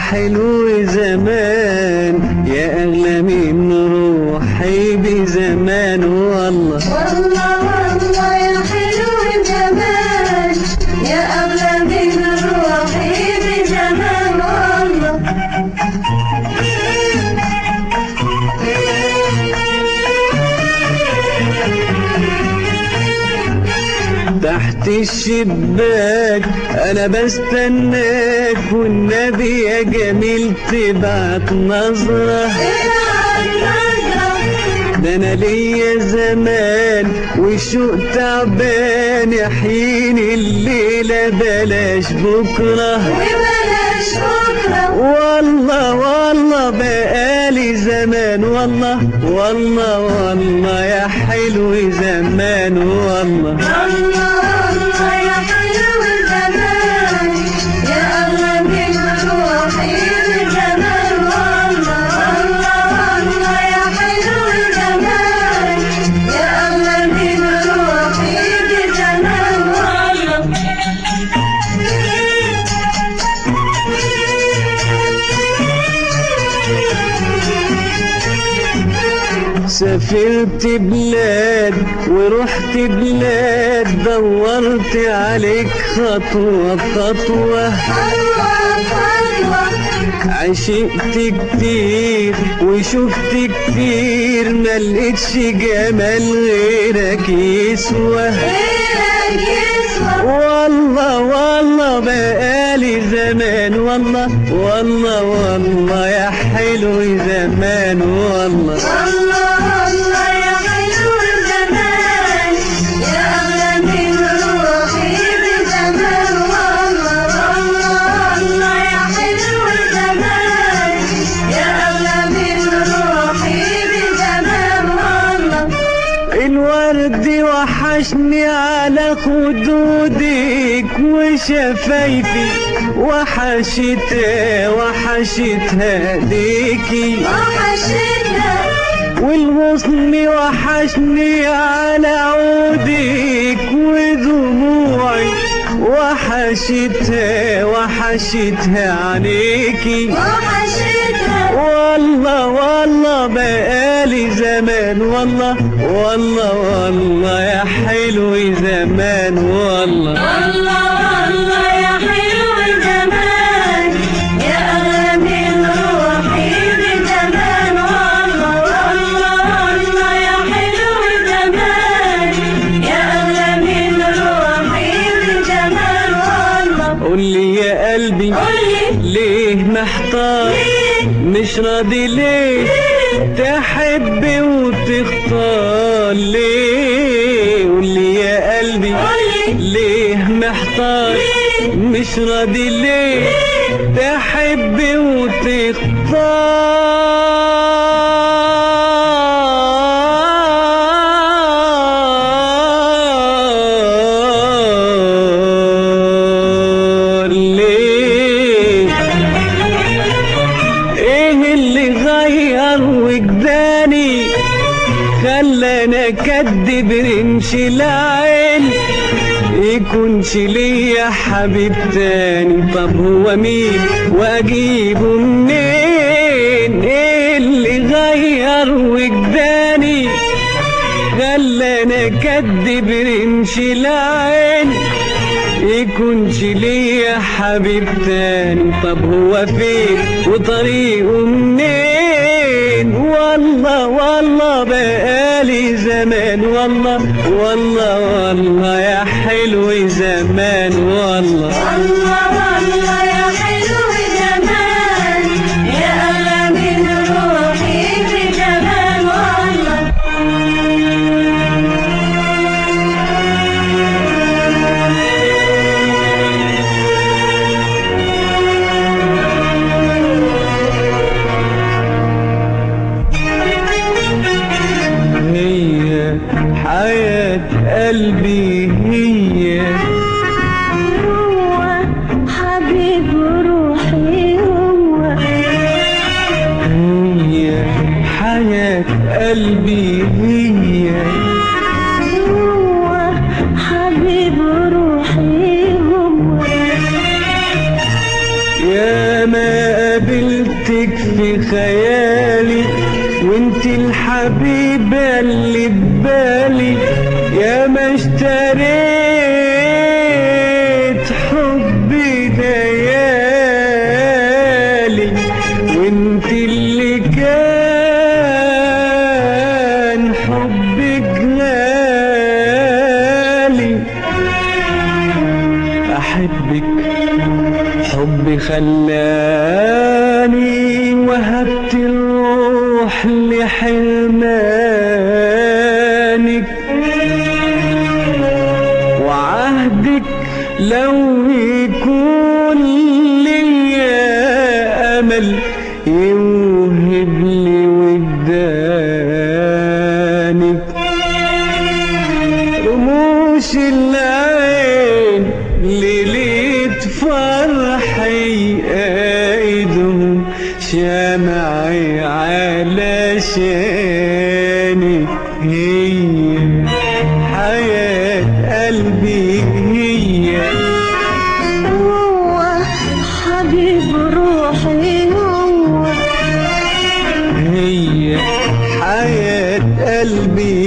حلو زمان يا أغلى من روحي بزمان والله والله والله يا حلو الجمال يا أغلى من روحي بزمان والله تحت الشباك انا بستناك والنبي يا جميل تبعت نظرة ده انا ليا زمان وشوق تعبان يحييني الليلة بلاش بكرة وبلاش بكرة والله والله بقالي زمان والله والله والله يا حلو زمان والله الله الله يا حلو الجمال يا أغلى من روحي بزمان والله الله الله يا حلو الجمال يا أغلى من روحي بزمان والله سافرت بلاد ورحت بلاد دورت عليك خطوة بخطوة خطوة خطوة عشقت كتير وشفت كتير ملقتش جمال غيرك يسوى غيرك يسوى والله والله بقالي زمان والله والله والله يا حلو زمان والله الله الله يا حلو الجمال يا أغلى من روحي بزمان والله الله الله يا حلو الجمال يا أغلى من روحي بزمان والله الورد وحشني على خدودك وشفايفي وحشت وحشت هديكي وحشتنا والغصن وحشني على عودك ودموعي وحشتها وحشتها عليكي وحشتنا والله والله بقالي زمان والله والله والله يا حلو زمان والله الله الله يا حلو الجمال يا أغلى من روحي بزمان والله الله الله يا حلو الجمال يا أغلى من روحي بزمان والله قول لي يا قلبي قولي ليه محتار ليه؟ مش راضي ليه تحب وتختار ليه قول لي يا قلبي قولي ليه محتار مش راضي ليه تحب وتختار ليه ايه اللي غير وجداني خلاني اكدب رمش العين يكونش ليا حبيب تاني طب هو مين واجيبه منين ايه اللي غير وجداني خلاني اكدب رمش العين يكونش ليا حبيب تاني طب هو فين وطريقه منين والله والله بقالي زمان والله والله والله يا حلو زمان والله الله الله يا حلو الجمال يا أغلى من روحي بزمان والله هي حياة قلبي هي هو حبيب روحي هو هي حياة قلبي هي هو حبيب روحي هو يا ما قابلتك في خيالي وانت الحبيبة اللي ببالي يا ما اشتريت حبي ليالي وانت اللي كان حبك غالي احبك حبي خلاني وهبت الروح لحرمانك وعهدك لو يكون ليا امل يوهب لي وجدانك رموش العين ليلة فرحي ايدهم شمعي علشانك هي حياة قلبي هي هو حبيب روحي هو هي حياة قلبي